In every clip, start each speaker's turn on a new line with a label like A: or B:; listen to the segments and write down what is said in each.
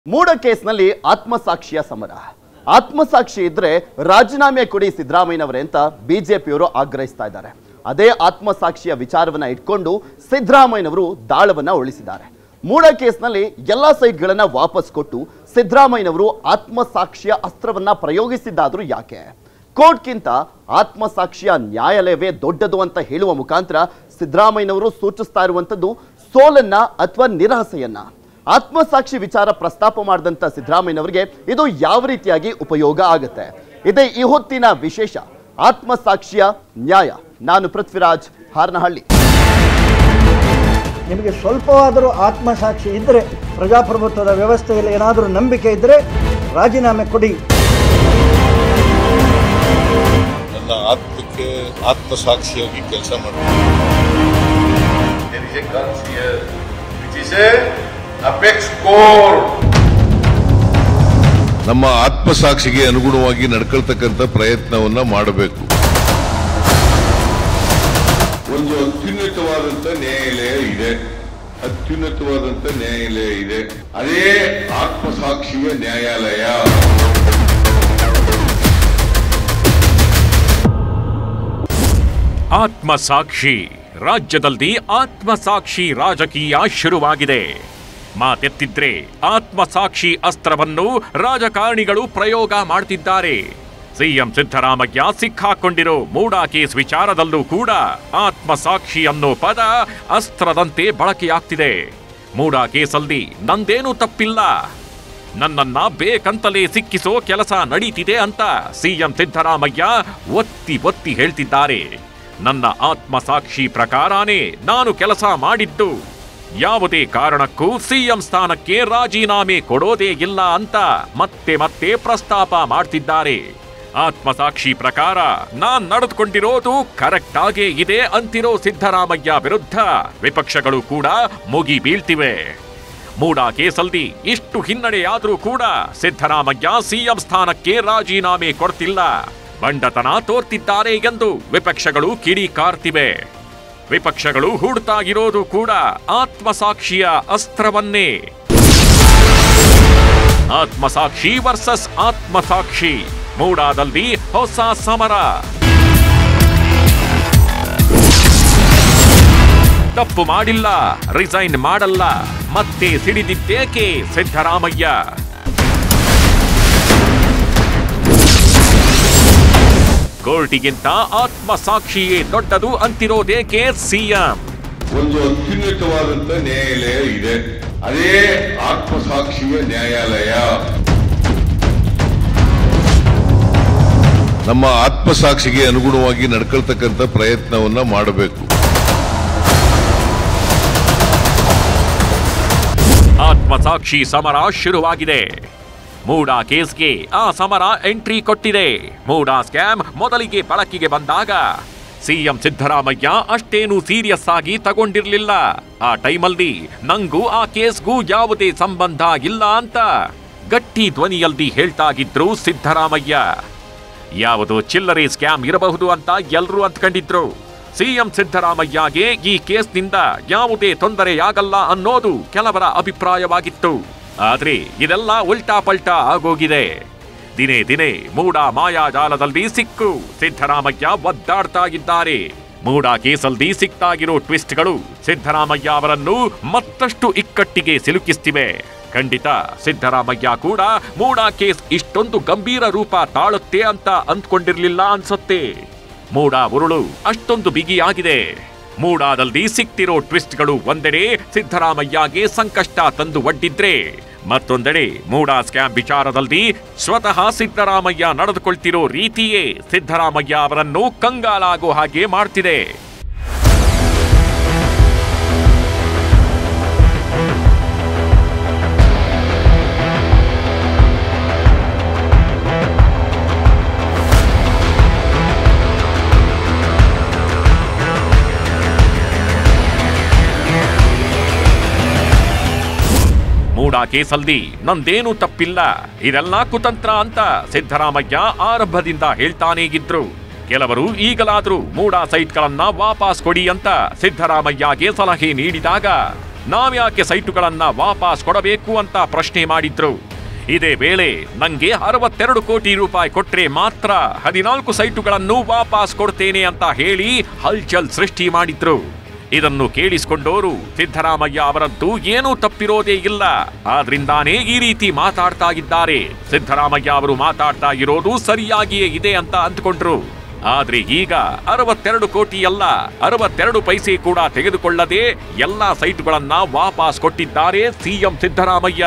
A: ಮೂಡ ಕೇಸ್ನಲ್ಲಿ ಆತ್ಮಸಾಕ್ಷಿಯ ಸಮರ ಆತ್ಮಸಾಕ್ಷಿ ಇದ್ರೆ ರಾಜೀನಾಮೆ ಕೊಡಿ ಸಿದ್ದರಾಮಯ್ಯನವರೇ ಅಂತ ಬಿಜೆಪಿಯವರು ಆಗ್ರಹಿಸ್ತಾ ಇದ್ದಾರೆ ಅದೇ ಆತ್ಮಸಾಕ್ಷಿಯ ವಿಚಾರವನ್ನ ಇಟ್ಕೊಂಡು ಸಿದ್ದರಾಮಯ್ಯನವರು ದಾಳವನ್ನ ಉಳಿಸಿದ್ದಾರೆ ಮೂಡ ಕೇಸ್ನಲ್ಲಿ ಎಲ್ಲ ಸೈಟ್ಗಳನ್ನ ವಾಪಸ್ ಕೊಟ್ಟು ಸಿದ್ದರಾಮಯ್ಯನವರು ಆತ್ಮಸಾಕ್ಷಿಯ ಅಸ್ತ್ರವನ್ನ ಪ್ರಯೋಗಿಸಿದ್ದಾದ್ರೂ ಯಾಕೆ ಕೋರ್ಟ್ಗಿಂತ ಆತ್ಮಸಾಕ್ಷಿಯ ನ್ಯಾಯಾಲಯವೇ ದೊಡ್ಡದು ಅಂತ ಹೇಳುವ ಮುಖಾಂತರ ಸಿದ್ದರಾಮಯ್ಯನವರು ಸೂಚಿಸ್ತಾ ಇರುವಂಥದ್ದು ಸೋಲನ್ನ ಅಥವಾ ನಿರಾಸೆಯನ್ನ ಆತ್ಮಸಾಕ್ಷಿ ವಿಚಾರ ಪ್ರಸ್ತಾಪ ಮಾಡಿದಂಥ ಸಿದ್ದರಾಮಯ್ಯನವರಿಗೆ ಇದು ಯಾವ ರೀತಿಯಾಗಿ ಉಪಯೋಗ ಆಗುತ್ತೆ ಇದೇ ಈ ಹೊತ್ತಿನ ವಿಶೇಷ ಆತ್ಮಸಾಕ್ಷಿಯ ನ್ಯಾಯ ನಾನು ಪೃಥ್ವಿರಾಜ್ ಹಾರನಹಳ್ಳಿ
B: ನಿಮಗೆ ಸ್ವಲ್ಪವಾದರೂ ಆತ್ಮಸಾಕ್ಷಿ ಇದ್ದರೆ ಪ್ರಜಾಪ್ರಭುತ್ವದ ವ್ಯವಸ್ಥೆಯಲ್ಲಿ ಏನಾದರೂ ನಂಬಿಕೆ ಇದ್ದರೆ ರಾಜೀನಾಮೆ ಕೊಡಿ
C: ನನ್ನ ಆತ್ಮಕ್ಕೆ ಆತ್ಮಸಾಕ್ಷಿಯಾಗಿ ಕೆಲಸ ಮಾಡ್ತೀನಿ
D: There is a guns here, which is a apex core.
C: ನಮ್ಮ ಆತ್ಮಸಾಕ್ಷಿಗೆ ಅನುಗುಣವಾಗಿ ನಡ್ಕೊಳ್ತಕ್ಕಂಥ ಪ್ರಯತ್ನವನ್ನ ಮಾಡಬೇಕು ಒಂದು ಅತ್ಯುನ್ನತವಾದಂತ ನ್ಯಾಯಾಲಯ ಇದೆ ಅತ್ಯುನ್ನತವಾದಂತ ನ್ಯಾಯಾಲಯ ಇದೆ ಅದೇ ಆತ್ಮಸಾಕ್ಷಿಯ ನ್ಯಾಯಾಲಯ
E: ಆತ್ಮಸಾಕ್ಷಿ ರಾಜ್ಯದಲ್ಲಿ ಆತ್ಮಸಾಕ್ಷಿ ರಾಜಕೀಯ ಶುರುವಾಗಿದೆ ಮಾತೆತ್ತಿದ್ರೆ ಆತ್ಮಸಾಕ್ಷಿ ಅಸ್ತ್ರವನ್ನು ರಾಜಕಾರಣಿಗಳು ಪ್ರಯೋಗ ಮಾಡ್ತಿದ್ದಾರೆ ಸಿಎಂ ಸಿದ್ದರಾಮಯ್ಯ ಸಿಕ್ಕಾಕೊಂಡಿರೋ ಮೂಡಾ ಕೇಸ್ ವಿಚಾರದಲ್ಲೂ ಕೂಡ ಆತ್ಮಸಾಕ್ಷಿ ಅನ್ನೋ ಪದ ಅಸ್ತ್ರದಂತೆ ಬಳಕೆಯಾಗ್ತಿದೆ ಮೂಡಾ ಕೇಸಲ್ಲಿ ನಂದೇನೂ ತಪ್ಪಿಲ್ಲ ನನ್ನನ್ನ ಬೇಕಂತಲೇ ಸಿಕ್ಕಿಸೋ ಕೆಲಸ ನಡೀತಿದೆ ಅಂತ ಸಿಎಂ ಸಿದ್ದರಾಮಯ್ಯ ಒತ್ತಿ ಒತ್ತಿ ಹೇಳ್ತಿದ್ದಾರೆ ನನ್ನ ಆತ್ಮಸಾಕ್ಷಿ ಪ್ರಕಾರನೇ ನಾನು ಕೆಲಸ ಮಾಡಿದ್ದು ಯಾವುದೇ ಕಾರಣಕ್ಕೂ ಸಿಎಂ ಸ್ಥಾನಕ್ಕೆ ರಾಜೀನಾಮೆ ಕೊಡೋದೇ ಇಲ್ಲ ಅಂತ ಮತ್ತೆ ಮತ್ತೆ ಪ್ರಸ್ತಾಪ ಮಾಡ್ತಿದ್ದಾರೆ ಆತ್ಮಸಾಕ್ಷಿ ಪ್ರಕಾರ ನಾನ್ ನಡೆದುಕೊಂಡಿರೋದು ಕರೆಕ್ಟ್ ಆಗೇ ಇದೆ ಅಂತಿರೋ ಸಿದ್ದರಾಮಯ್ಯ ವಿರುದ್ಧ ವಿಪಕ್ಷಗಳು ಕೂಡ ಮುಗಿ ಬೀಳ್ತಿವೆ ಮೂಡಾ ಕೇಸಲ್ಲಿ ಇಷ್ಟು ಹಿನ್ನಡೆಯಾದರೂ ಕೂಡ ಸಿದ್ದರಾಮಯ್ಯ ಸಿಎಂ ಸ್ಥಾನಕ್ಕೆ ರಾಜೀನಾಮೆ ಕೊಡ್ತಿಲ್ಲ ಬಂಡತನ ತೋರ್ತಿದ್ದಾರೆ ಎಂದು ವಿಪಕ್ಷಗಳು ಕಿಡಿಕಾರ್ತಿವೆ ವಿಪಕ್ಷಗಳು ಹೂಡ್ತಾ ಇರೋದು ಕೂಡ ಆತ್ಮಸಾಕ್ಷಿಯ ಅಸ್ತ್ರವನ್ನೇ ಆತ್ಮಸಾಕ್ಷಿ ವರ್ಸಸ್ ಆತ್ಮಸಾಕ್ಷಿ ಮೂಡಾದಲ್ಲಿ ಹೊಸ ಸಮರ ತಪ್ಪು ಮಾಡಿಲ್ಲ ರಿಸೈನ್ ಮಾಡಲ್ಲ ಮತ್ತೆ ಸಿಡಿದಿದ್ದೇಕೆ ಸಿದ್ದರಾಮಯ್ಯ ಕೋರ್ಟಿಗಿಂತ ಆತ್ಮಸಾಕ್ಷಿಯೇ ದೊಡ್ಡದು ಅಂತಿರೋದೇಕೆ ಸಿಎಂ
C: ಒಂದು ಅತ್ಯುನ್ನತವಾದಂತ ನ್ಯಾಯಾಲಯ ಇದೆ ಅದೇ ಆತ್ಮಸಾಕ್ಷಿಯ ನ್ಯಾಯಾಲಯ ನಮ್ಮ ಆತ್ಮಸಾಕ್ಷಿಗೆ ಅನುಗುಣವಾಗಿ ನಡ್ಕೊಳ್ತಕ್ಕಂಥ ಪ್ರಯತ್ನವನ್ನ ಮಾಡಬೇಕು
E: ಆತ್ಮಸಾಕ್ಷಿ ಸಮರ ಶುರುವಾಗಿದೆ ಮೂಡಾ ಕೇಸ್ಗೆ ಆ ಸಮರ ಎಂಟ್ರಿ ಕೊಟ್ಟಿದೆ ಮೂಡಾ ಸ್ಕ್ಯಾಮ್ ಮೊದಲಿಗೆ ಬಳಕೆಗೆ ಬಂದಾಗ ಸಿಎಂ ಸಿದ್ದರಾಮಯ್ಯ ಅಷ್ಟೇನು ಸೀರಿಯಸ್ ಆಗಿ ತಗೊಂಡಿರ್ಲಿಲ್ಲ ಆ ಟೈಮಲ್ಲಿ ನಂಗೂ ಆ ಕೇಸ್ಗೂ ಯಾವುದೇ ಸಂಬಂಧ ಇಲ್ಲ ಅಂತ ಗಟ್ಟಿ ಧ್ವನಿಯಲ್ಲಿ ಹೇಳ್ತಾಗಿದ್ರು ಸಿದ್ದರಾಮಯ್ಯ ಯಾವುದೋ ಚಿಲ್ಲರೆ ಸ್ಕ್ಯಾಮ್ ಇರಬಹುದು ಅಂತ ಎಲ್ರೂ ಅಂದ್ಕೊಂಡಿದ್ರು ಸಿಎಂ ಸಿದ್ದರಾಮಯ್ಯಗೆ ಈ ಕೇಸ್ನಿಂದ ಯಾವುದೇ ತೊಂದರೆಯಾಗಲ್ಲ ಅನ್ನೋದು ಕೆಲವರ ಅಭಿಪ್ರಾಯವಾಗಿತ್ತು ಆದ್ರೆ ಇದೆಲ್ಲ ಉಲ್ಟಾ ಪಲ್ಟಾ ಆಗೋಗಿದೆ ದಿನೇ ದಿನೇ ಮೂಡ ಮಾಯಾಜಾಲದಲ್ಲಿ ಸಿಕ್ಕು ಸಿದ್ದರಾಮಯ್ಯ ಒದ್ದಾಡ್ತಾ ಇದ್ದಾರೆ ಮೂಡ ಕೇಸಲ್ಲಿ ಸಿಕ್ತಾಗಿರೋ ಟ್ವಿಸ್ಟ್ಗಳು ಸಿದ್ದರಾಮಯ್ಯ ಅವರನ್ನು ಮತ್ತಷ್ಟು ಇಕ್ಕಟ್ಟಿಗೆ ಸಿಲುಕಿಸ್ತಿವೆ ಖಂಡಿತ ಸಿದ್ದರಾಮಯ್ಯ ಕೂಡ ಮೂಡ ಕೇಸ್ ಇಷ್ಟೊಂದು ಗಂಭೀರ ರೂಪ ತಾಳುತ್ತೆ ಅಂತ ಅಂದ್ಕೊಂಡಿರ್ಲಿಲ್ಲ ಅನ್ಸುತ್ತೆ ಮೂಡ ಉರುಳು ಅಷ್ಟೊಂದು ಬಿಗಿಯಾಗಿದೆ ಮೂಡಾದಲ್ಲಿ ಸಿಕ್ತಿರೋ ಟ್ವಿಸ್ಟ್ಗಳು ಒಂದೆಡೆ ಸಿದ್ದರಾಮಯ್ಯಗೆ ಸಂಕಷ್ಟ ತಂದು ಒಡ್ಡಿದ್ರೆ ಮತ್ತೊಂದೆಡೆ ಮೂಡಾ ಸ್ಕ್ಯಾಮ್ ವಿಚಾರದಲ್ಲಿ ಸ್ವತಃ ಸಿದ್ದರಾಮಯ್ಯ ನಡೆದುಕೊಳ್ತಿರೋ ರೀತಿಯೇ ಸಿದ್ದರಾಮಯ್ಯ ಅವರನ್ನು ಕಂಗಾಲಾಗೋ ಹಾಗೆ ಮಾಡ್ತಿದೆ ಮೂಡಾ ಕೇಸಲ್ಲಿ ನಂದೇನೂ ತಪ್ಪಿಲ್ಲ ಇದೆಲ್ಲ ಕುತಂತ್ರ ಅಂತ ಸಿದ್ದರಾಮಯ್ಯ ಆರಂಭದಿಂದ ಹೇಳ್ತಾನೇ ಇದ್ರು ಕೆಲವರು ಈಗಲಾದ್ರೂ ಮೂಡಾ ಸೈಟ್ಗಳನ್ನ ವಾಪಸ್ ಕೊಡಿ ಅಂತ ಸಿದ್ದರಾಮಯ್ಯಗೆ ಸಲಹೆ ನೀಡಿದಾಗ ನಾವ್ಯಾಕೆ ಸೈಟುಗಳನ್ನ ವಾಪಸ್ ಕೊಡಬೇಕು ಅಂತ ಪ್ರಶ್ನೆ ಮಾಡಿದ್ರು ಇದೇ ವೇಳೆ ನಂಗೆ ಅರವತ್ತೆರಡು ಕೋಟಿ ರೂಪಾಯಿ ಕೊಟ್ರೆ ಮಾತ್ರ ಹದಿನಾಲ್ಕು ಸೈಟುಗಳನ್ನು ವಾಪಸ್ ಕೊಡ್ತೇನೆ ಅಂತ ಹೇಳಿ ಹಲ್ಚಲ್ ಸೃಷ್ಟಿ ಮಾಡಿದ್ರು ಇದನ್ನು ಕೇಳಿಸಿಕೊಂಡೋರು ಸಿದ್ದರಾಮಯ್ಯ ಅವರದ್ದು ಏನೂ ತಪ್ಪಿರೋದೇ ಇಲ್ಲ ಆದ್ರಿಂದಾನೇ ಈ ರೀತಿ ಮಾತಾಡ್ತಾ ಇದ್ದಾರೆ ಸಿದ್ದರಾಮಯ್ಯ ಅವರು ಮಾತಾಡ್ತಾ ಇರೋದು ಸರಿಯಾಗಿಯೇ ಇದೆ ಅಂತ ಅಂದ್ಕೊಂಡ್ರು ಆದ್ರೆ ಈಗ ಅರವತ್ತೆರಡು ಕೋಟಿ ಅಲ್ಲ ಅರವತ್ತೆರಡು ಪೈಸೆ ಕೂಡ ತೆಗೆದುಕೊಳ್ಳದೆ ಎಲ್ಲಾ ಸೈಟುಗಳನ್ನ ವಾಪಸ್ ಕೊಟ್ಟಿದ್ದಾರೆ ಸಿಎಂ ಸಿದ್ದರಾಮಯ್ಯ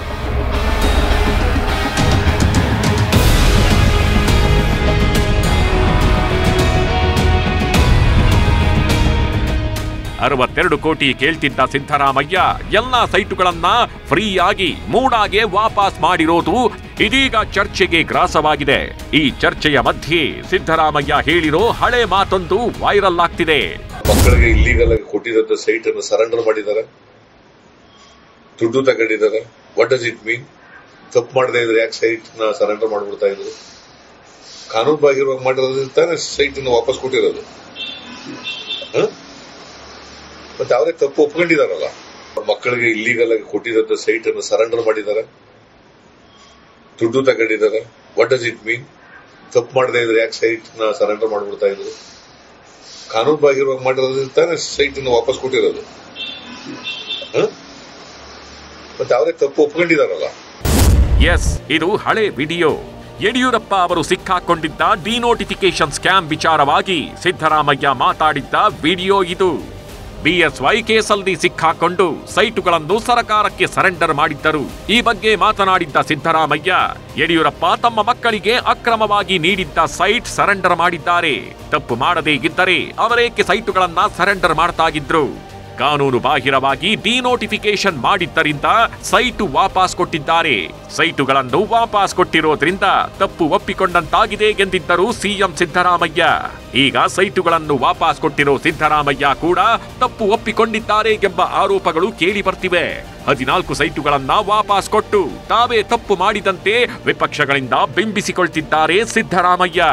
E: ಅರವತ್ತೆರಡು ಕೋಟಿ ಕೇಳ್ತಿದ್ದ ಸಿದ್ದರಾಮಯ್ಯ ಎಲ್ಲಾ ಸೈಟುಗಳನ್ನ ಫ್ರೀಯಾಗಿ ಮೂಡಾಗೆ ವಾಪಸ್ ಮಾಡಿರೋದು ಇದೀಗ ಚರ್ಚೆಗೆ ಗ್ರಾಸವಾಗಿದೆ ಈ ಚರ್ಚೆಯ ಮಧ್ಯೆ ಸಿದ್ದರಾಮಯ್ಯ ಹೇಳಿರೋ ಹಳೆ ಮಾತೊಂದು ವೈರಲ್ ಆಗ್ತಿದೆ
C: ಮಕ್ಕಳಿಗೆ ಇಲ್ಲಿಗಲ್ ಆಗಿ ಕೊಟ್ಟಿರೋ ಸೈಟ್ ಅನ್ನು ಸರೆಂಡರ್ ಮಾಡಿದ್ದಾರೆ ದುಡ್ಡು ತಗೊಂಡಿದ್ದಾರೆ ವಾಟ್ ಡಸ್ ಇಟ್ ಮೀನ್ ತಪ್ಪು ಮಾಡದೇ ಇದ್ರೆ ಯಾಕೆ ಸೈಟ್ ನ ಸರೆಂಡರ್ ಮಾಡ್ಬಿಡ್ತಾ ಇದ್ರು ಕಾನೂನು ಬಾಹಿರವಾಗಿ ಮಾಡಿರೋದ್ರಿಂದ ತಾನೇ ಸೈಟ್ ಅನ್ನು ವಾಪಸ್ ಕೊಟ್ಟಿರೋದು ಹ? ಮತ್ತೆ ಅವರೇ ತಪ್ಪು ಒಪ್ಕೊಂಡಿದಾರಲ್ಲ ಅವ್ರ ಮಕ್ಕಳಿಗೆ ಇಲ್ಲಿಗಲ್ ಆಗಿ ಕೊಟ್ಟಿರೋ ಸೈಟ್ ಅನ್ನು ಸರೆಂಡರ್ ಮಾಡಿದ್ದಾರೆ ದುಡ್ಡು ತಗೊಂಡಿದ್ದಾರೆ ವಾಟ್ ಡಸ್ ಇಟ್ ಮೀನ್ ತಪ್ಪು ಮಾಡದೇ ಇದ್ರೆ ಯಾಕೆ ಸೈಟ್ ನ ಸರೆಂಡರ್ ಮಾಡ್ಬಿಡ್ತಾ ಇದ್ರು ಕಾನೂನು ಬಾಹಿರವಾಗಿ ಮಾಡಿರೋದ್ರಿಂದ ತಾನೇ ಸೈಟ್ ಅನ್ನು ವಾಪಸ್ ಕೊಟ್ಟಿರೋದು ಹ? ಮತ್ತೆ ಅವರೇ ತಪ್ಪು ಒಪ್ಕೊಂಡಿದಾರಲ್ಲ
E: ಎಸ್ ಇದು ಹಳೆ ವಿಡಿಯೋ ಯಡಿಯೂರಪ್ಪ ಅವರು ಸಿಕ್ಕಾಕೊಂಡಿದ್ದ ಡಿನೋಟಿಫಿಕೇಶನ್ ಸ್ಕ್ಯಾಮ್ ವಿಚಾರವಾಗಿ ಸಿದ್ದರಾಮಯ್ಯ ಮಾತಾಡಿದ್ದ ವಿಡಿಯೋ ಇದು ಬಿಎಸ್ವೈ ಕೇಸಲ್ಲಿ ಸಿಕ್ಕಾಕೊಂಡು ಸೈಟುಗಳನ್ನು ಸರಕಾರಕ್ಕೆ ಸರೆಂಡರ್ ಮಾಡಿದ್ದರು ಈ ಬಗ್ಗೆ ಮಾತನಾಡಿದ್ದ ಸಿದ್ದರಾಮಯ್ಯ ಯಡಿಯೂರಪ್ಪ ತಮ್ಮ ಮಕ್ಕಳಿಗೆ ಅಕ್ರಮವಾಗಿ ನೀಡಿದ್ದ ಸೈಟ್ ಸರೆಂಡರ್ ಮಾಡಿದ್ದಾರೆ ತಪ್ಪು ಮಾಡದೇ ಇದ್ದರೆ ಅವರೇಕೆ ಸೈಟುಗಳನ್ನ ಸರೆಂಡರ್ ಮಾಡ್ತಾ ಇದ್ರು ಕಾನೂನು ಬಾಹಿರವಾಗಿ ಡಿನೋಟಿಫಿಕೇಶನ್ ಮಾಡಿದ್ದರಿಂದ ಸೈಟು ವಾಪಸ್ ಕೊಟ್ಟಿದ್ದಾರೆ ಸೈಟುಗಳನ್ನು ವಾಪಸ್ ಕೊಟ್ಟಿರೋದ್ರಿಂದ ತಪ್ಪು ಒಪ್ಪಿಕೊಂಡಂತಾಗಿದೆ ಎಂದಿದ್ದರು ಸಿಎಂ ಸಿದ್ದರಾಮಯ್ಯ ಈಗ ಸೈಟುಗಳನ್ನು ವಾಪಸ್ ಕೊಟ್ಟಿರೋ ಸಿದ್ದರಾಮಯ್ಯ ಕೂಡ ತಪ್ಪು ಒಪ್ಪಿಕೊಂಡಿದ್ದಾರೆ ಎಂಬ ಆರೋಪಗಳು ಕೇಳಿ ಬರ್ತಿವೆ ಹದಿನಾಲ್ಕು ಸೈಟುಗಳನ್ನ ವಾಪಸ್ ಕೊಟ್ಟು ತಾವೇ ತಪ್ಪು ಮಾಡಿದಂತೆ ವಿಪಕ್ಷಗಳಿಂದ ಬಿಂಬಿಸಿಕೊಳ್ತಿದ್ದಾರೆ ಸಿದ್ದರಾಮಯ್ಯ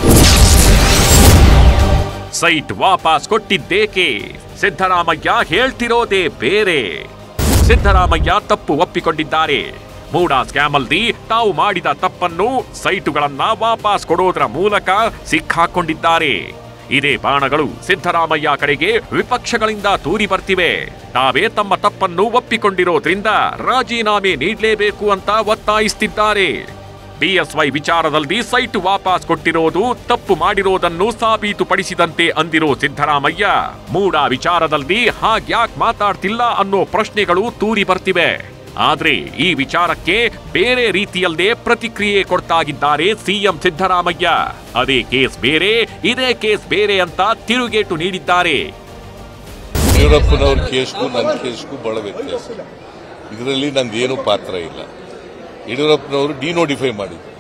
E: ಸೈಟ್ ವಾಪಸ್ ಕೊಟ್ಟಿದ್ದೇಕೆ ಸಿದ್ದರಾಮಯ್ಯ ಹೇಳ್ತಿರೋದೇ ಬೇರೆ ಸಿದ್ದರಾಮಯ್ಯ ತಪ್ಪು ಒಪ್ಪಿಕೊಂಡಿದ್ದಾರೆ ಮೂಡ ಸ್ಕ್ಯಾಮಲ್ಲಿ ತಾವು ಮಾಡಿದ ತಪ್ಪನ್ನು ಸೈಟುಗಳನ್ನ ವಾಪಸ್ ಕೊಡೋದರ ಮೂಲಕ ಸಿಕ್ಕಾಕೊಂಡಿದ್ದಾರೆ ಇದೇ ಬಾಣಗಳು ಸಿದ್ದರಾಮಯ್ಯ ಕಡೆಗೆ ವಿಪಕ್ಷಗಳಿಂದ ತೂರಿ ಬರ್ತಿವೆ ತಾವೇ ತಮ್ಮ ತಪ್ಪನ್ನು ಒಪ್ಪಿಕೊಂಡಿರೋದ್ರಿಂದ ರಾಜೀನಾಮೆ ನೀಡಲೇಬೇಕು ಅಂತ ಒತ್ತಾಯಿಸ್ತಿದ್ದಾರೆ ಬಿಎಸ್ವೈ ವಿಚಾರದಲ್ಲಿ ಸೈಟ್ ವಾಪಸ್ ಕೊಟ್ಟಿರೋದು ತಪ್ಪು ಮಾಡಿರೋದನ್ನು ಸಾಬೀತುಪಡಿಸಿದಂತೆ ಅಂದಿರೋ ಸಿದ್ದರಾಮಯ್ಯ ಮೂಡ ವಿಚಾರದಲ್ಲಿ ಹಾಗ್ಯಾಕ್ ಮಾತಾಡ್ತಿಲ್ಲ ಅನ್ನೋ ಪ್ರಶ್ನೆಗಳು ತೂರಿ ಬರ್ತಿವೆ ಆದ್ರೆ ಈ ವಿಚಾರಕ್ಕೆ ಬೇರೆ ರೀತಿಯಲ್ಲೇ ಪ್ರತಿಕ್ರಿಯೆ ಕೊಡ್ತಾಗಿದ್ದಾರೆ ಸಿಎಂ ಸಿದ್ದರಾಮಯ್ಯ ಅದೇ ಕೇಸ್ ಬೇರೆ ಇದೇ ಕೇಸ್ ಬೇರೆ ಅಂತ ತಿರುಗೇಟು ನೀಡಿದ್ದಾರೆ
C: ಯಡಿಯೂರಪ್ಪನವ್ರ ಕೇಸ್ಗೂ ನನ್ನ ಕೇಸ್ಗೂ ಬಹಳ ವ್ಯತ್ಯಾಸ ಇದರಲ್ಲಿ ನಂದೇನು ಪಾತ್ರ ಇಲ್ಲ ಯಡಿಯೂರಪ್ಪನವರು ಡಿನೋಟಿಫೈ ಮಾಡಿದ್ರು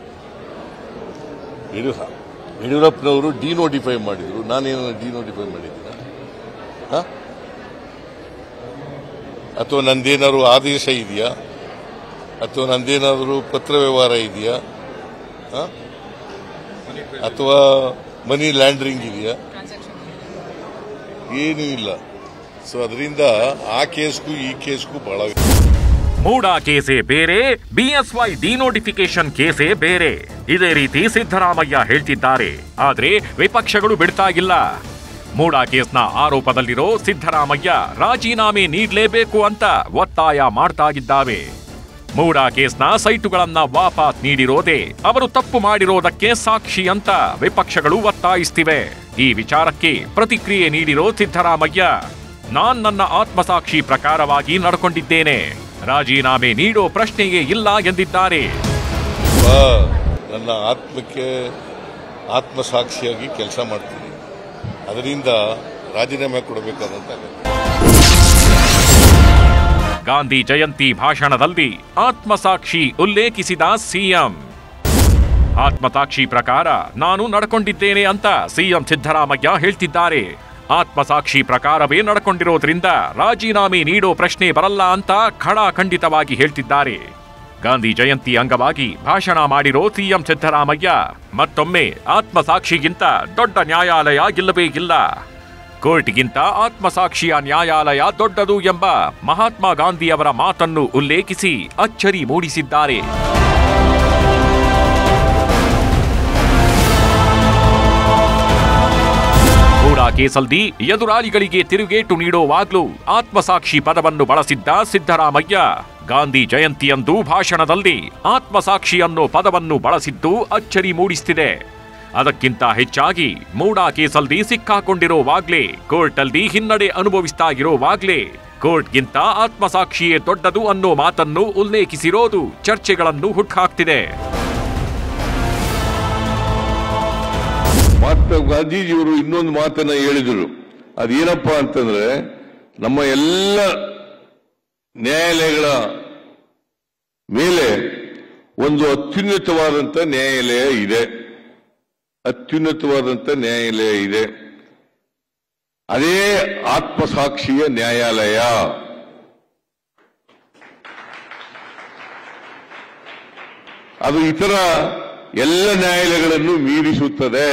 C: ಯಡಿಯೂರ ಯಡಿಯೂರಪ್ಪನವರು ಡಿನೋಟಿಫೈ ಮಾಡಿದ್ರು ನಾನೇನ ಡಿನೋಟಿಫೈ ಮಾಡಿದ್ದೀನ ಹ? ಅಥವಾ ನಂದೇನಾದ್ರು ಆದೇಶ ಇದೆಯಾ ಅಥವಾ ನಂದೇನಾದರೂ ಪತ್ರ ವ್ಯವಹಾರ ಇದೆಯಾ ಹ? ಅಥವಾ ಮನಿ ಲ್ಯಾಂಡ್ರಿಂಗ್ ಇದೆಯಾ ಏನೂ ಇಲ್ಲ ಸೊ ಅದರಿಂದ ಆ ಕೇಸ್ಗೂ ಈ ಕೇಸ್ಗೂ ಬಹಳ
E: ಮೂಡ ಕೇಸೇ ಬೇರೆ ಬಿಎಸ್ವೈ ಡಿನೋಟಿಫಿಕೇಶನ್ ಕೇಸೇ ಬೇರೆ ಇದೇ ರೀತಿ ಸಿದ್ದರಾಮಯ್ಯ ಹೇಳ್ತಿದ್ದಾರೆ ಆದ್ರೆ ವಿಪಕ್ಷಗಳು ಬಿಡ್ತಾ ಇಲ್ಲ ಮೂಡ ಕೇಸ್ನ ಆರೋಪದಲ್ಲಿರೋ ಸಿದ್ದರಾಮಯ್ಯ ರಾಜೀನಾಮೆ ನೀಡಲೇಬೇಕು ಅಂತ ಒತ್ತಾಯ ಮಾಡ್ತಾ ಇದ್ದಾವೆ ಮೂಡ ಕೇಸ್ನ ಸೈಟುಗಳನ್ನ ವಾಪಸ್ ನೀಡಿರೋದೇ ಅವರು ತಪ್ಪು ಮಾಡಿರೋದಕ್ಕೆ ಸಾಕ್ಷಿ ಅಂತ ವಿಪಕ್ಷಗಳು ಒತ್ತಾಯಿಸ್ತಿವೆ ಈ ವಿಚಾರಕ್ಕೆ ಪ್ರತಿಕ್ರಿಯೆ ನೀಡಿರೋ ಸಿದ್ದರಾಮಯ್ಯ ನಾನ್ ನನ್ನ ಆತ್ಮಸಾಕ್ಷಿ ಪ್ರಕಾರವಾಗಿ ನಡ್ಕೊಂಡಿದ್ದೇನೆ ರಾಜೀನಾಮೆ ನೀಡೋ ಪ್ರಶ್ನೆಯೇ ಇಲ್ಲ ಎಂದಿದ್ದಾರೆ
C: ಬಾ, ನನ್ನ ಆತ್ಮಕ್ಕೆ ಆತ್ಮಸಾಕ್ಷಿಯಾಗಿ ಕೆಲಸ ಮಾಡ್ತೀನಿ ಅದರಿಂದ ರಾಜೀನಾಮೆ ಕೊಡಬೇಕಾದಂತಾಗುತ್ತೆ
E: ಗಾಂಧಿ ಜಯಂತಿ ಭಾಷಣದಲ್ಲಿ ಆತ್ಮಸಾಕ್ಷಿ ಉಲ್ಲೇಖಿಸಿದ ಸಿಎಂ ಆತ್ಮಸಾಕ್ಷಿ ಪ್ರಕಾರ ನಾನು ನಡ್ಕೊಂಡಿದ್ದೇನೆ ಅಂತ ಸಿಎಂ ಸಿದ್ದರಾಮಯ್ಯ ಹೇಳ್ತಿದ್ದಾರೆ ಆತ್ಮಸಾಕ್ಷಿ ಪ್ರಕಾರವೇ ನಡ್ಕೊಂಡಿರೋದ್ರಿಂದ ರಾಜೀನಾಮೆ ನೀಡೋ ಪ್ರಶ್ನೆ ಬರಲ್ಲ ಅಂತ ಖಡಾಖಂಡಿತವಾಗಿ ಹೇಳ್ತಿದ್ದಾರೆ ಗಾಂಧಿ ಜಯಂತಿ ಅಂಗವಾಗಿ ಭಾಷಣ ಮಾಡಿರೋ ಸಿಎಂ ಸಿದ್ದರಾಮಯ್ಯ ಮತ್ತೊಮ್ಮೆ ಆತ್ಮಸಾಕ್ಷಿಗಿಂತ ದೊಡ್ಡ ನ್ಯಾಯಾಲಯ ಇಲ್ಲವೇ ಇಲ್ಲ ಕೋರ್ಟ್ಗಿಂತ ಆತ್ಮಸಾಕ್ಷಿಯ ನ್ಯಾಯಾಲಯ ದೊಡ್ಡದು ಎಂಬ ಮಹಾತ್ಮ ಗಾಂಧಿಯವರ ಮಾತನ್ನು ಉಲ್ಲೇಖಿಸಿ ಅಚ್ಚರಿ ಮೂಡಿಸಿದ್ದಾರೆ ಕೂಡ ಕೇಸಲ್ದಿ ಎದುರಾಳಿಗಳಿಗೆ ತಿರುಗೇಟು ನೀಡುವಾಗ್ಲೂ ಆತ್ಮಸಾಕ್ಷಿ ಪದವನ್ನು ಬಳಸಿದ್ದ ಸಿದ್ದರಾಮಯ್ಯ ಗಾಂಧಿ ಜಯಂತಿಯಂದು ಭಾಷಣದಲ್ಲಿ ಆತ್ಮಸಾಕ್ಷಿ ಅನ್ನೋ ಪದವನ್ನು ಬಳಸಿದ್ದು ಅಚ್ಚರಿ ಮೂಡಿಸ್ತಿದೆ ಅದಕ್ಕಿಂತ ಹೆಚ್ಚಾಗಿ ಮೂಡಾ ಕೇಸಲ್ದಿ ಸಿಕ್ಕಾಕೊಂಡಿರೋವಾಗ್ಲೇ ಕೋರ್ಟಲ್ಲಿ ಹಿನ್ನಡೆ ಅನುಭವಿಸ್ತಾ ಇರೋವಾಗ್ಲೇ ಕೋರ್ಟ್ಗಿಂತ ಆತ್ಮಸಾಕ್ಷಿಯೇ ದೊಡ್ಡದು ಅನ್ನೋ ಮಾತನ್ನು ಉಲ್ಲೇಖಿಸಿರೋದು ಚರ್ಚೆಗಳನ್ನು ಹುಟ್ಟಾಕ್ತಿದೆ
F: ಮಹಾತ್ಮ ಗಾಂಧೀಜಿಯವರು ಇನ್ನೊಂದು ಮಾತನ್ನ ಹೇಳಿದರು ಅದೇನಪ್ಪ ಅಂತಂದ್ರೆ ನಮ್ಮ ಎಲ್ಲ ನ್ಯಾಯಾಲಯಗಳ ಮೇಲೆ ಒಂದು ಅತ್ಯುನ್ನತವಾದಂತ ನ್ಯಾಯಾಲಯ ಇದೆ ಅತ್ಯುನ್ನತವಾದಂತ ನ್ಯಾಯಾಲಯ ಇದೆ ಅದೇ ಆತ್ಮಸಾಕ್ಷಿಯ ನ್ಯಾಯಾಲಯ ಅದು ಇತರ ಎಲ್ಲ ನ್ಯಾಯಾಲಯಗಳನ್ನು ಮೀರಿಸುತ್ತದೆ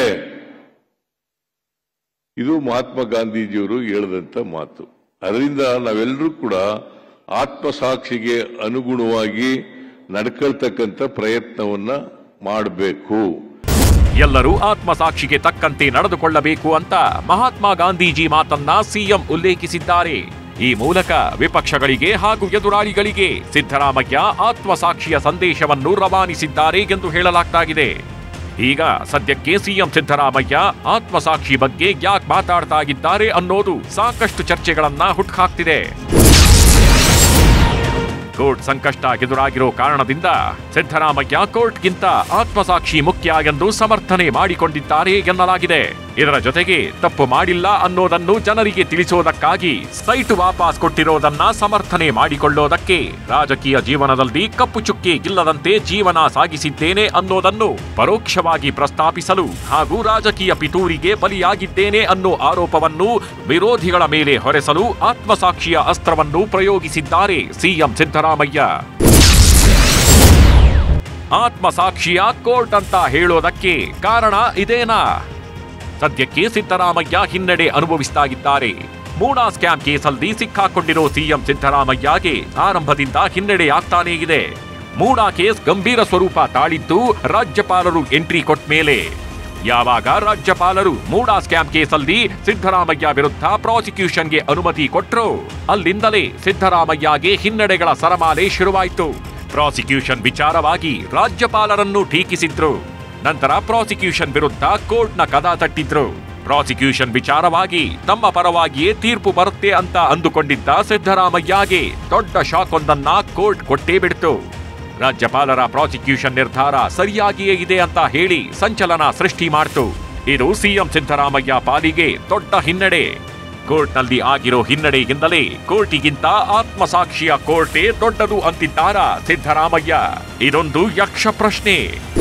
F: ಇದು ಮಹಾತ್ಮ ಗಾಂಧೀಜಿಯವರು ಹೇಳಿದಂತ ಮಾತು ಅದರಿಂದ ನಾವೆಲ್ಲರೂ ಕೂಡ ಆತ್ಮಸಾಕ್ಷಿಗೆ ಅನುಗುಣವಾಗಿ ನಡ್ಕೊಳ್ತಕ್ಕಂಥ ಪ್ರಯತ್ನವನ್ನ ಮಾಡಬೇಕು
E: ಎಲ್ಲರೂ ಆತ್ಮಸಾಕ್ಷಿಗೆ ತಕ್ಕಂತೆ ನಡೆದುಕೊಳ್ಳಬೇಕು ಅಂತ ಮಹಾತ್ಮ ಗಾಂಧೀಜಿ ಮಾತನ್ನ ಸಿಎಂ ಉಲ್ಲೇಖಿಸಿದ್ದಾರೆ ಈ ಮೂಲಕ ವಿಪಕ್ಷಗಳಿಗೆ ಹಾಗೂ ಎದುರಾಳಿಗಳಿಗೆ ಸಿದ್ದರಾಮಯ್ಯ ಆತ್ಮಸಾಕ್ಷಿಯ ಸಂದೇಶವನ್ನು ರವಾನಿಸಿದ್ದಾರೆ ಎಂದು ಹೇಳಲಾಗ್ತಾಗಿದೆ ಈಗ ಸದ್ಯಕ್ಕೆ ಸಿಎಂ ಸಿದ್ದರಾಮಯ್ಯ ಆತ್ಮಸಾಕ್ಷಿ ಬಗ್ಗೆ ಯಾಕೆ ಮಾತಾಡ್ತಾ ಇದ್ದಾರೆ ಅನ್ನೋದು ಸಾಕಷ್ಟು ಚರ್ಚೆಗಳನ್ನ ಹುಟ್ಟಾಕ್ತಿದೆ ಕೋರ್ಟ್ ಸಂಕಷ್ಟ ಎದುರಾಗಿರೋ ಕಾರಣದಿಂದ ಸಿದ್ದರಾಮಯ್ಯ ಕೋರ್ಟ್ಗಿಂತ ಆತ್ಮಸಾಕ್ಷಿ ಮುಖ್ಯ ಎಂದು ಸಮರ್ಥನೆ ಮಾಡಿಕೊಂಡಿದ್ದಾರೆ ಎನ್ನಲಾಗಿದೆ ಇದರ ಜೊತೆಗೆ ತಪ್ಪು ಮಾಡಿಲ್ಲ ಅನ್ನೋದನ್ನು ಜನರಿಗೆ ತಿಳಿಸೋದಕ್ಕಾಗಿ ಸೈಟ್ ವಾಪಸ್ ಕೊಟ್ಟಿರೋದನ್ನ ಸಮರ್ಥನೆ ಮಾಡಿಕೊಳ್ಳೋದಕ್ಕೆ ರಾಜಕೀಯ ಜೀವನದಲ್ಲಿ ಕಪ್ಪು ಚುಕ್ಕೆ ಇಲ್ಲದಂತೆ ಜೀವನ ಸಾಗಿಸಿದ್ದೇನೆ ಅನ್ನೋದನ್ನು ಪರೋಕ್ಷವಾಗಿ ಪ್ರಸ್ತಾಪಿಸಲು ಹಾಗೂ ರಾಜಕೀಯ ಪಿತೂರಿಗೆ ಬಲಿಯಾಗಿದ್ದೇನೆ ಅನ್ನೋ ಆರೋಪವನ್ನು ವಿರೋಧಿಗಳ ಮೇಲೆ ಹೊರೆಸಲು ಆತ್ಮಸಾಕ್ಷಿಯ ಅಸ್ತ್ರವನ್ನು ಪ್ರಯೋಗಿಸಿದ್ದಾರೆ ಸಿಎಂ ಸಿದ್ದರಾಮಯ್ಯ ಆತ್ಮಸಾಕ್ಷಿಯ ಕೋರ್ಟ್ ಅಂತ ಹೇಳೋದಕ್ಕೆ ಕಾರಣ ಇದೇನಾ ಸದ್ಯಕ್ಕೆ ಸಿದ್ದರಾಮಯ್ಯ ಹಿನ್ನಡೆ ಅನುಭವಿಸ್ತಾ ಇದ್ದಾರೆ ಮೂಡಾ ಸ್ಕ್ಯಾಮ್ ಕೇಸಲ್ಲಿ ಸಿಕ್ಕಾಕೊಂಡಿರೋ ಸಿಎಂ ಸಿದ್ದರಾಮಯ್ಯಗೆ ಆರಂಭದಿಂದ ಹಿನ್ನಡೆಯಾಗ್ತಾನೇ ಇದೆ ಮೂಡಾ ಕೇಸ್ ಗಂಭೀರ ಸ್ವರೂಪ ತಾಳಿದ್ದು ರಾಜ್ಯಪಾಲರು ಎಂಟ್ರಿ ಕೊಟ್ಟ ಮೇಲೆ ಯಾವಾಗ ರಾಜ್ಯಪಾಲರು ಮೂಡಾ ಸ್ಕ್ಯಾಮ್ ಕೇಸಲ್ಲಿ ಸಿದ್ದರಾಮಯ್ಯ ವಿರುದ್ಧ ಪ್ರಾಸಿಕ್ಯೂಷನ್ಗೆ ಅನುಮತಿ ಕೊಟ್ರು ಅಲ್ಲಿಂದಲೇ ಸಿದ್ದರಾಮಯ್ಯಗೆ ಹಿನ್ನಡೆಗಳ ಸರಮಾಲೆ ಶುರುವಾಯಿತು ಪ್ರಾಸಿಕ್ಯೂಷನ್ ವಿಚಾರವಾಗಿ ರಾಜ್ಯಪಾಲರನ್ನು ಟೀಕಿಸಿದ್ರು ನಂತರ ಪ್ರಾಸಿಕ್ಯೂಷನ್ ವಿರುದ್ಧ ಕೋರ್ಟ್ನ ಕದ ತಟ್ಟಿದ್ರು ಪ್ರಾಸಿಕ್ಯೂಷನ್ ವಿಚಾರವಾಗಿ ತಮ್ಮ ಪರವಾಗಿಯೇ ತೀರ್ಪು ಬರುತ್ತೆ ಅಂತ ಅಂದುಕೊಂಡಿದ್ದ ಸಿದ್ದರಾಮಯ್ಯಗೆ ದೊಡ್ಡ ಶಾಕ್ ಒಂದನ್ನ ಕೋರ್ಟ್ ಕೊಟ್ಟೇ ಬಿಡ್ತು ರಾಜ್ಯಪಾಲರ ಪ್ರಾಸಿಕ್ಯೂಷನ್ ನಿರ್ಧಾರ ಸರಿಯಾಗಿಯೇ ಇದೆ ಅಂತ ಹೇಳಿ ಸಂಚಲನ ಸೃಷ್ಟಿ ಮಾಡ್ತು ಇದು ಸಿಎಂ ಸಿದ್ದರಾಮಯ್ಯ ಪಾಲಿಗೆ ದೊಡ್ಡ ಹಿನ್ನಡೆ ಕೋರ್ಟ್ನಲ್ಲಿ ಆಗಿರೋ ಹಿನ್ನಡೆಯಿಂದಲೇ ಕೋರ್ಟಿಗಿಂತ ಆತ್ಮಸಾಕ್ಷಿಯ ಕೋರ್ಟೇ ದೊಡ್ಡದು ಅಂತಿದ್ದಾರಾ ಸಿದ್ದರಾಮಯ್ಯ ಇದೊಂದು ಯಕ್ಷ ಪ್ರಶ್ನೆ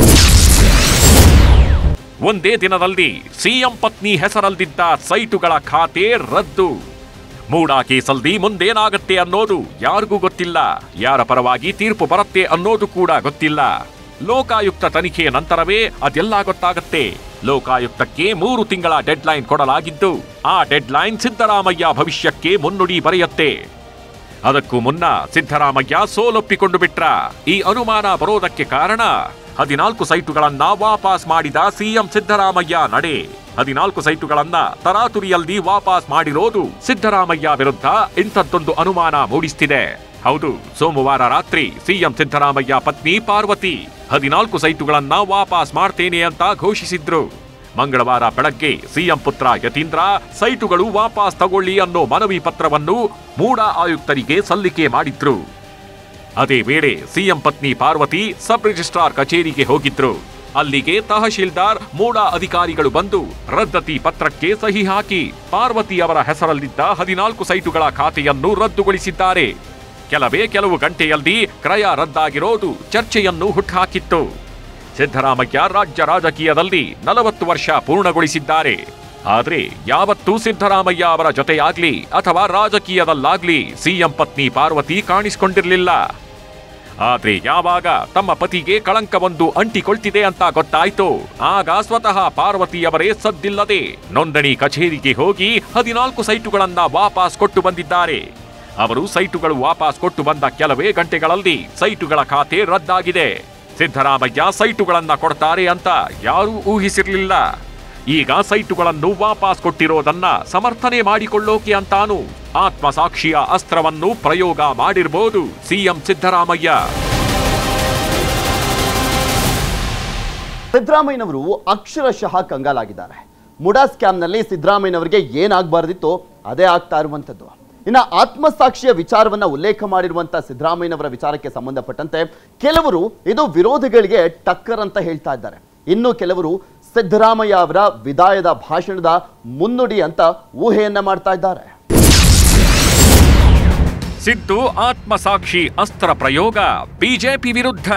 E: ಒಂದೇ ದಿನದಲ್ಲಿ ಸಿಎಂ ಪತ್ನಿ ಹೆಸರಲ್ದಿದ್ದ ಸೈಟುಗಳ ಖಾತೆ ರದ್ದು ಮೂಡಾ ಕೇಸಲ್ಲಿ ಮುಂದೇನಾಗತ್ತೆ ಅನ್ನೋದು ಯಾರಿಗೂ ಗೊತ್ತಿಲ್ಲ ಯಾರ ಪರವಾಗಿ ತೀರ್ಪು ಬರುತ್ತೆ ಅನ್ನೋದು ಕೂಡ ಗೊತ್ತಿಲ್ಲ ಲೋಕಾಯುಕ್ತ ತನಿಖೆಯ ನಂತರವೇ ಅದೆಲ್ಲ ಗೊತ್ತಾಗತ್ತೆ ಲೋಕಾಯುಕ್ತಕ್ಕೆ ಮೂರು ತಿಂಗಳ ಡೆಡ್ಲೈನ್ ಕೊಡಲಾಗಿದ್ದು ಆ ಡೆಡ್ಲೈನ್ ಸಿದ್ದರಾಮಯ್ಯ ಭವಿಷ್ಯಕ್ಕೆ ಮುನ್ನುಡಿ ಬರೆಯತ್ತೆ ಅದಕ್ಕೂ ಮುನ್ನ ಸಿದ್ದರಾಮಯ್ಯ ಸೋಲೊಪ್ಪಿಕೊಂಡು ಬಿಟ್ರ ಈ ಅನುಮಾನ ಬರೋದಕ್ಕೆ ಕಾರಣ ಹದಿನಾಲ್ಕು ಸೈಟುಗಳನ್ನ ವಾಪಸ್ ಮಾಡಿದ ಸಿಎಂ ಸಿದ್ದರಾಮಯ್ಯ ನಡೆ ಹದಿನಾಲ್ಕು ಸೈಟುಗಳನ್ನ ತರಾತುರಿಯಲ್ಲಿ ವಾಪಸ್ ಮಾಡಿರೋದು ಸಿದ್ದರಾಮಯ್ಯ ವಿರುದ್ಧ ಇಂಥದ್ದೊಂದು ಅನುಮಾನ ಮೂಡಿಸ್ತಿದೆ ಹೌದು ಸೋಮವಾರ ರಾತ್ರಿ ಸಿಎಂ ಸಿದ್ದರಾಮಯ್ಯ ಪತ್ನಿ ಪಾರ್ವತಿ ಹದಿನಾಲ್ಕು ಸೈಟುಗಳನ್ನ ವಾಪಸ್ ಮಾಡ್ತೇನೆ ಅಂತ ಘೋಷಿಸಿದ್ರು ಮಂಗಳವಾರ ಬೆಳಗ್ಗೆ ಸಿಎಂ ಪುತ್ರ ಯತೀಂದ್ರ ಸೈಟುಗಳು ವಾಪಸ್ ತಗೊಳ್ಳಿ ಅನ್ನೋ ಮನವಿ ಪತ್ರವನ್ನು ಮೂಡಾ ಆಯುಕ್ತರಿಗೆ ಸಲ್ಲಿಕೆ ಮಾಡಿದ್ರು ಅದೇ ವೇಳೆ ಸಿಎಂ ಪತ್ನಿ ಪಾರ್ವತಿ ಸಬ್ ರಿಜಿಸ್ಟ್ರಾರ್ ಕಚೇರಿಗೆ ಹೋಗಿದ್ರು ಅಲ್ಲಿಗೆ ತಹಶೀಲ್ದಾರ್ ಮೂಡಾ ಅಧಿಕಾರಿಗಳು ಬಂದು ರದ್ದತಿ ಪತ್ರಕ್ಕೆ ಸಹಿ ಹಾಕಿ ಪಾರ್ವತಿ ಅವರ ಹೆಸರಲ್ಲಿದ್ದ ಹದಿನಾಲ್ಕು ಸೈಟುಗಳ ಖಾತೆಯನ್ನು ರದ್ದುಗೊಳಿಸಿದ್ದಾರೆ ಕೆಲವೇ ಕೆಲವು ಗಂಟೆಯಲ್ಲಿ ಕ್ರಯ ರದ್ದಾಗಿರೋದು ಚರ್ಚೆಯನ್ನು ಹುಟ್ಟುಹಾಕಿತ್ತು ಸಿದ್ದರಾಮಯ್ಯ ರಾಜ್ಯ ರಾಜಕೀಯದಲ್ಲಿ ನಲವತ್ತು ವರ್ಷ ಪೂರ್ಣಗೊಳಿಸಿದ್ದಾರೆ ಆದ್ರೆ ಯಾವತ್ತೂ ಸಿದ್ದರಾಮಯ್ಯ ಅವರ ಜೊತೆಯಾಗ್ಲಿ ಅಥವಾ ರಾಜಕೀಯದಲ್ಲಾಗ್ಲಿ ಸಿಎಂ ಪತ್ನಿ ಪಾರ್ವತಿ ಕಾಣಿಸಿಕೊಂಡಿರಲಿಲ್ಲ ಆದ್ರೆ ಯಾವಾಗ ತಮ್ಮ ಪತಿಗೆ ಕಳಂಕವೊಂದು ಅಂಟಿಕೊಳ್ತಿದೆ ಅಂತ ಗೊತ್ತಾಯ್ತು ಆಗ ಸ್ವತಃ ಪಾರ್ವತಿಯವರೇ ಸದ್ದಿಲ್ಲದೆ ನೋಂದಣಿ ಕಚೇರಿಗೆ ಹೋಗಿ ಹದಿನಾಲ್ಕು ಸೈಟುಗಳನ್ನ ವಾಪಸ್ ಕೊಟ್ಟು ಬಂದಿದ್ದಾರೆ ಅವರು ಸೈಟುಗಳು ವಾಪಸ್ ಕೊಟ್ಟು ಬಂದ ಕೆಲವೇ ಗಂಟೆಗಳಲ್ಲಿ ಸೈಟುಗಳ ಖಾತೆ ರದ್ದಾಗಿದೆ ಸಿದ್ದರಾಮಯ್ಯ ಸೈಟುಗಳನ್ನ ಕೊಡ್ತಾರೆ ಅಂತ ಯಾರೂ ಊಹಿಸಿರ್ಲಿಲ್ಲ ಈಗ ಸೈಟುಗಳನ್ನು ವಾಪಸ್ ಕೊಟ್ಟಿರೋದನ್ನ ಸಮರ್ಥನೆ ಮಾಡಿಕೊಳ್ಳೋಕೆ ಅಂತಾನು ಆತ್ಮಸಾಕ್ಷಿಯ ಅಸ್ತ್ರವನ್ನು ಪ್ರಯೋಗ ಮಾಡಿರ್ಬೋದು ಸಿಎಂ ಸಿದ್ದರಾಮಯ್ಯ
A: ಸಿದ್ದರಾಮಯ್ಯನವರು ಅಕ್ಷರಶಃ ಕಂಗಾಲಾಗಿದ್ದಾರೆ ಮುಡಾ ಸ್ಕ್ಯಾಮ್ನಲ್ಲಿ ಸಿದ್ದರಾಮಯ್ಯನವರಿಗೆ ಏನಾಗಬಾರ್ದಿತ್ತೋ ಅದೇ ಆಗ್ತಾ ಇರುವಂಥದ್ದು ಇನ್ನು ಆತ್ಮಸಾಕ್ಷಿಯ ವಿಚಾರವನ್ನ ಉಲ್ಲೇಖ ಮಾಡಿರುವಂತ ಸಿದ್ದರಾಮಯ್ಯನವರ ವಿಚಾರಕ್ಕೆ ಸಂಬಂಧಪಟ್ಟಂತೆ ಕೆಲವರು ಇದು ವಿರೋಧಿಗಳಿಗೆ ಟಕ್ಕರ್ ಅಂತ ಹೇಳ್ತಾ ಇದ್ದಾರೆ ಇನ್ನು ಕೆಲವರು ಸಿದ್ದರಾಮಯ್ಯ ಅವರ ವಿದಾಯದ ಭಾಷಣದ ಮುನ್ನುಡಿ ಅಂತ ಊಹೆಯನ್ನ ಮಾಡ್ತಾ ಇದ್ದಾರೆ
E: ಸಿದ್ದು ಆತ್ಮಸಾಕ್ಷಿ ಅಸ್ತ್ರ ಪ್ರಯೋಗ ಬಿಜೆಪಿ ವಿರುದ್ಧ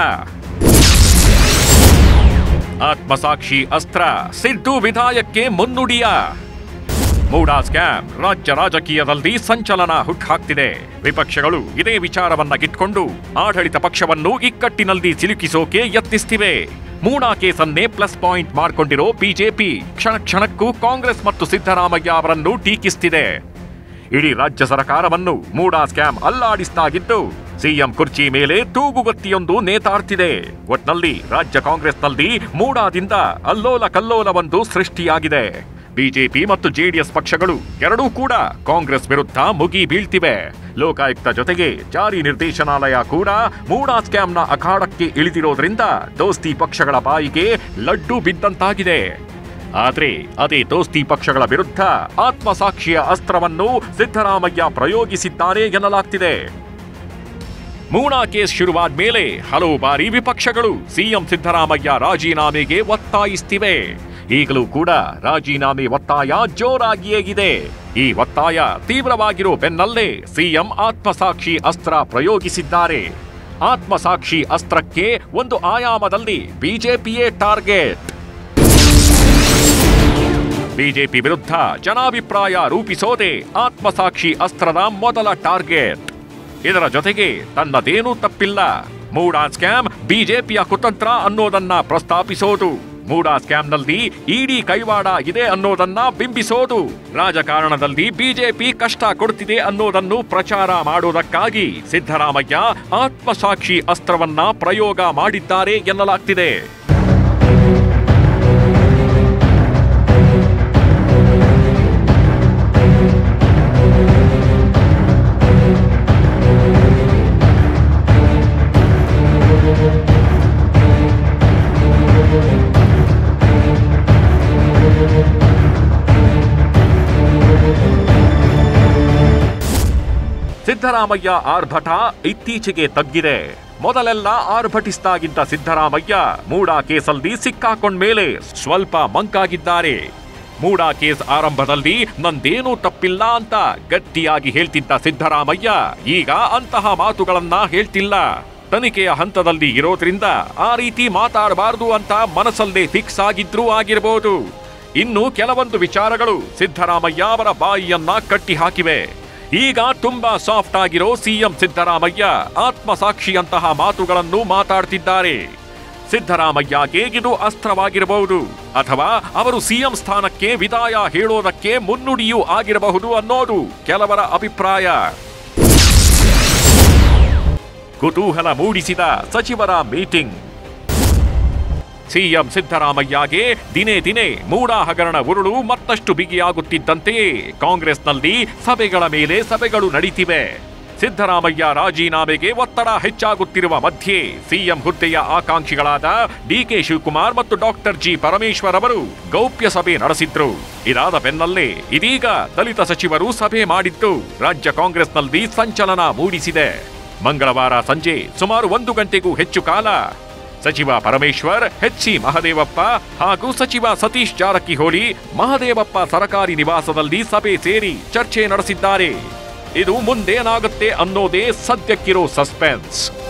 E: ಆತ್ಮಸಾಕ್ಷಿ ಅಸ್ತ್ರ ಸಿದ್ದು ವಿಧಾಯಕ್ಕೆ ಮುನ್ನುಡಿಯ ಮೂಡಾ ಸ್ಕ್ಯಾಮ್ ರಾಜ್ಯ ರಾಜಕೀಯದಲ್ಲಿ ಸಂಚಲನ ಹುಟ್ಟಾಕ್ತಿದೆ ವಿಪಕ್ಷಗಳು ಇದೇ ವಿಚಾರವನ್ನ ಗಿಟ್ಕೊಂಡು ಆಡಳಿತ ಪಕ್ಷವನ್ನು ಇಕ್ಕಟ್ಟಿನಲ್ಲಿ ಸಿಲುಕಿಸೋಕೆ ಯತ್ನಿಸ್ತಿವೆ ಮೂಡಾ ಕೇಸನ್ನೇ ಪ್ಲಸ್ ಪಾಯಿಂಟ್ ಮಾಡಿಕೊಂಡಿರೋ ಬಿಜೆಪಿ ಕ್ಷಣ ಕ್ಷಣಕ್ಕೂ ಕಾಂಗ್ರೆಸ್ ಮತ್ತು ಸಿದ್ದರಾಮಯ್ಯ ಅವರನ್ನು ಟೀಕಿಸ್ತಿದೆ ಇಡೀ ರಾಜ್ಯ ಸರ್ಕಾರವನ್ನು ಮೂಡಾ ಸ್ಕ್ಯಾಮ್ ಅಲ್ಲಾಡಿಸ್ತಾಗಿದ್ದು ಸಿಎಂ ಕುರ್ಚಿ ಮೇಲೆ ತೂಗುಗತ್ತಿಯೊಂದು ನೇತಾಡ್ತಿದೆ ಒಟ್ನಲ್ಲಿ ರಾಜ್ಯ ಕಾಂಗ್ರೆಸ್ನಲ್ಲಿ ಮೂಡಾದಿಂದ ಅಲ್ಲೋಲ ಕಲ್ಲೋಲವೊಂದು ಸೃಷ್ಟಿಯಾಗಿದೆ ಬಿಜೆಪಿ ಮತ್ತು ಜೆಡಿಎಸ್ ಪಕ್ಷಗಳು ಎರಡೂ ಕೂಡ ಕಾಂಗ್ರೆಸ್ ವಿರುದ್ಧ ಮುಗಿ ಬೀಳ್ತಿವೆ ಲೋಕಾಯುಕ್ತ ಜೊತೆಗೆ ಜಾರಿ ನಿರ್ದೇಶನಾಲಯ ಕೂಡ ಮೂಡಾ ಸ್ಕ್ಯಾಮ್ನ ಅಖಾಡಕ್ಕೆ ಇಳಿದಿರೋದ್ರಿಂದ ದೋಸ್ತಿ ಪಕ್ಷಗಳ ಬಾಯಿಗೆ ಲಡ್ಡು ಬಿದ್ದಂತಾಗಿದೆ ಆದ್ರೆ ಅದೇ ದೋಸ್ತಿ ಪಕ್ಷಗಳ ವಿರುದ್ಧ ಆತ್ಮಸಾಕ್ಷಿಯ ಅಸ್ತ್ರವನ್ನು ಸಿದ್ದರಾಮಯ್ಯ ಪ್ರಯೋಗಿಸಿದ್ದಾರೆ ಎನ್ನಲಾಗ್ತಿದೆ ಮೂಣಾ ಕೇಸ್ ಶುರುವಾದ ಮೇಲೆ ಹಲವು ಬಾರಿ ವಿಪಕ್ಷಗಳು ಸಿಎಂ ಸಿದ್ದರಾಮಯ್ಯ ರಾಜೀನಾಮೆಗೆ ಒತ್ತಾಯಿಸ್ತಿವೆ ಈಗಲೂ ಕೂಡ ರಾಜೀನಾಮೆ ಒತ್ತಾಯ ಜೋರಾಗಿಯೇ ಇದೆ ಈ ಒತ್ತಾಯ ತೀವ್ರವಾಗಿರೋ ಬೆನ್ನಲ್ಲೇ ಸಿಎಂ ಆತ್ಮಸಾಕ್ಷಿ ಅಸ್ತ್ರ ಪ್ರಯೋಗಿಸಿದ್ದಾರೆ ಆತ್ಮಸಾಕ್ಷಿ ಅಸ್ತ್ರಕ್ಕೆ ಒಂದು ಆಯಾಮದಲ್ಲಿ ಬಿಜೆಪಿಯೇ ಟಾರ್ಗೆಟ್ ಬಿಜೆಪಿ ವಿರುದ್ಧ ಜನಾಭಿಪ್ರಾಯ ರೂಪಿಸೋದೇ ಆತ್ಮಸಾಕ್ಷಿ ಅಸ್ತ್ರದ ಮೊದಲ ಟಾರ್ಗೆಟ್ ಇದರ ಜೊತೆಗೆ ತನ್ನದೇನೂ ತಪ್ಪಿಲ್ಲ ಮೂಡಾ ಸ್ಕ್ಯಾಮ್ ಬಿಜೆಪಿಯ ಕುತಂತ್ರ ಅನ್ನೋದನ್ನ ಪ್ರಸ್ತಾಪಿಸೋದು ಮೂಡಾ ಸ್ಕ್ಯಾಮ್ನಲ್ಲಿ ಇಡಿ ಕೈವಾಡ ಇದೆ ಅನ್ನೋದನ್ನ ಬಿಂಬಿಸೋದು ರಾಜಕಾರಣದಲ್ಲಿ ಬಿಜೆಪಿ ಕಷ್ಟ ಕೊಡ್ತಿದೆ ಅನ್ನೋದನ್ನು ಪ್ರಚಾರ ಮಾಡೋದಕ್ಕಾಗಿ ಸಿದ್ದರಾಮಯ್ಯ ಆತ್ಮಸಾಕ್ಷಿ ಅಸ್ತ್ರವನ್ನ ಪ್ರಯೋಗ ಮಾಡಿದ್ದಾರೆ ಎನ್ನಲಾಗ್ತಿದೆ ಸಿದ್ದರಾಮಯ್ಯ ಆರ್ಭಟ ಇತ್ತೀಚೆಗೆ ತಗ್ಗಿದೆ ಮೊದಲೆಲ್ಲ ಆರ್ಭಟಿಸ್ತಾಗಿದ್ದ ಸಿದ್ದರಾಮಯ್ಯ ಮೂಡಾ ಕೇಸಲ್ಲಿ ಸಿಕ್ಕಾಕೊಂಡ್ಮೇಲೆ ಸ್ವಲ್ಪ ಮಂಕಾಗಿದ್ದಾರೆ ಮೂಡಾ ಕೇಸ್ ಆರಂಭದಲ್ಲಿ ನಂದೇನೂ ತಪ್ಪಿಲ್ಲ ಅಂತ ಗಟ್ಟಿಯಾಗಿ ಹೇಳ್ತಿದ್ದ ಸಿದ್ದರಾಮಯ್ಯ ಈಗ ಅಂತಹ ಮಾತುಗಳನ್ನ ಹೇಳ್ತಿಲ್ಲ ತನಿಖೆಯ ಹಂತದಲ್ಲಿ ಇರೋದ್ರಿಂದ ಆ ರೀತಿ ಮಾತಾಡಬಾರದು ಅಂತ ಮನಸ್ಸಲ್ಲೇ ಫಿಕ್ಸ್ ಆಗಿದ್ರೂ ಆಗಿರಬಹುದು ಇನ್ನು ಕೆಲವೊಂದು ವಿಚಾರಗಳು ಸಿದ್ದರಾಮಯ್ಯ ಅವರ ಬಾಯಿಯನ್ನ ಕಟ್ಟಿ ಹಾಕಿವೆ ಈಗ ತುಂಬಾ ಸಾಫ್ಟ್ ಆಗಿರೋ ಸಿಎಂ ಸಿದ್ದರಾಮಯ್ಯ ಆತ್ಮಸಾಕ್ಷಿಯಂತಹ ಮಾತುಗಳನ್ನು ಮಾತಾಡ್ತಿದ್ದಾರೆ ಸಿದ್ದರಾಮಯ್ಯಗೆ ಇದು ಅಸ್ತ್ರವಾಗಿರಬಹುದು ಅಥವಾ ಅವರು ಸಿಎಂ ಸ್ಥಾನಕ್ಕೆ ವಿದಾಯ ಹೇಳೋದಕ್ಕೆ ಮುನ್ನುಡಿಯೂ ಆಗಿರಬಹುದು ಅನ್ನೋದು ಕೆಲವರ ಅಭಿಪ್ರಾಯ ಕುತೂಹಲ ಮೂಡಿಸಿದ ಸಚಿವರ ಮೀಟಿಂಗ್ ಸಿಎಂ ಸಿದ್ದರಾಮಯ್ಯಗೆ ದಿನೇ ದಿನೇ ಮೂಡಾ ಹಗರಣ ಉರುಳು ಮತ್ತಷ್ಟು ಬಿಗಿಯಾಗುತ್ತಿದ್ದಂತೆಯೇ ಕಾಂಗ್ರೆಸ್ನಲ್ಲಿ ಸಭೆಗಳ ಮೇಲೆ ಸಭೆಗಳು ನಡೀತಿವೆ ಸಿದ್ದರಾಮಯ್ಯ ರಾಜೀನಾಮೆಗೆ ಒತ್ತಡ ಹೆಚ್ಚಾಗುತ್ತಿರುವ ಮಧ್ಯೆ ಸಿಎಂ ಹುದ್ದೆಯ ಆಕಾಂಕ್ಷಿಗಳಾದ ಡಿಕೆ ಶಿವಕುಮಾರ್ ಮತ್ತು ಡಾಕ್ಟರ್ ಜಿ ಪರಮೇಶ್ವರ್ ಅವರು ಗೌಪ್ಯ ಸಭೆ ನಡೆಸಿದ್ರು ಇದಾದ ಬೆನ್ನಲ್ಲೇ ಇದೀಗ ದಲಿತ ಸಚಿವರು ಸಭೆ ಮಾಡಿದ್ದು ರಾಜ್ಯ ಕಾಂಗ್ರೆಸ್ನಲ್ಲಿ ಸಂಚಲನ ಮೂಡಿಸಿದೆ ಮಂಗಳವಾರ ಸಂಜೆ ಸುಮಾರು ಒಂದು ಗಂಟೆಗೂ ಹೆಚ್ಚು ಕಾಲ ಸಚಿವ ಪರಮೇಶ್ವರ್ ಎಚ್ಸಿ ಮಹದೇವಪ್ಪ ಹಾಗೂ ಸಚಿವ ಸತೀಶ್ ಜಾರಕಿಹೊಳಿ ಮಹದೇವಪ್ಪ ಸರಕಾರಿ ನಿವಾಸದಲ್ಲಿ ಸಭೆ ಸೇರಿ ಚರ್ಚೆ ನಡೆಸಿದ್ದಾರೆ ಇದು ಮುಂದೇನಾಗುತ್ತೆ ಅನ್ನೋದೇ ಸದ್ಯಕ್ಕಿರೋ ಸಸ್ಪೆನ್ಸ್